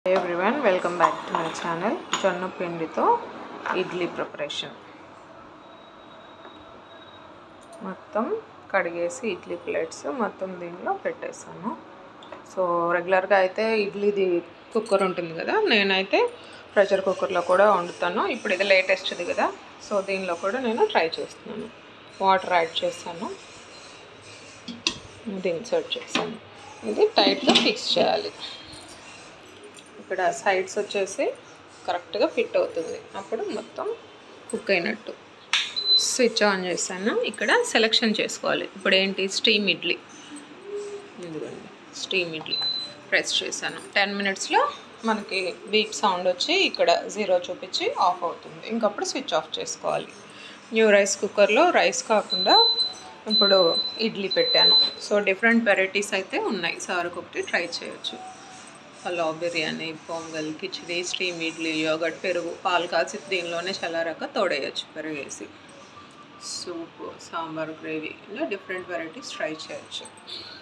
everyone welcome back to my channel జొన్న పిండితో idli preparation మొత్తం కడిగేసి ఇడ్లీ ప్లేట్స్ మొత్తం దీనిలో పెట్టేసాను సో రెగ్యులర్గా అయితే ఇడ్లీది కుక్కర్ ఉంటుంది కదా నేనైతే ప్రెషర్ కుక్కర్లో కూడా వండుతాను ఇప్పుడు ఇది లేటెస్ట్ది కదా సో దీనిలో కూడా నేను ట్రై చేస్తున్నాను వాటర్ యాడ్ చేశాను ఇది ఇన్సర్ట్ చేశాను ఇది టైట్గా ఫిక్స్ చేయాలి ఇక్కడ సైడ్స్ వచ్చేసి కరెక్ట్గా ఫిట్ అవుతుంది అప్పుడు మొత్తం కుక్ అయినట్టు స్విచ్ ఆన్ చేశాను ఇక్కడ సెలెక్షన్ చేసుకోవాలి ఇప్పుడు ఏంటి స్టీమ్ ఇడ్లీ ఇదిగోండి స్టీమ్ ఇడ్లీ ప్రెస్ చేశాను టెన్ మినిట్స్లో మనకి బీప్ సౌండ్ వచ్చి ఇక్కడ జీరో చూపించి ఆఫ్ అవుతుంది ఇంకప్పుడు స్విచ్ ఆఫ్ చేసుకోవాలి న్యూ రైస్ కుక్కర్లో రైస్ కాకుండా ఇప్పుడు ఇడ్లీ పెట్టాను సో డిఫరెంట్ వెరైటీస్ అయితే ఉన్నాయి సార్కి ఒకటి ట్రై చేయొచ్చు పలావ్ బిర్యానీ పొంగల్ కిచిడి స్టీమ్ ఇడ్లీ యోగట్ పెరుగు పాలు కాల్చి దీనిలోనే చల్లారాక తోడేయచ్చు పెరుగేసి సూప్ సాంబార్ గ్రేవీ ఇలా డిఫరెంట్ వెరైటీస్ ట్రై చేయొచ్చు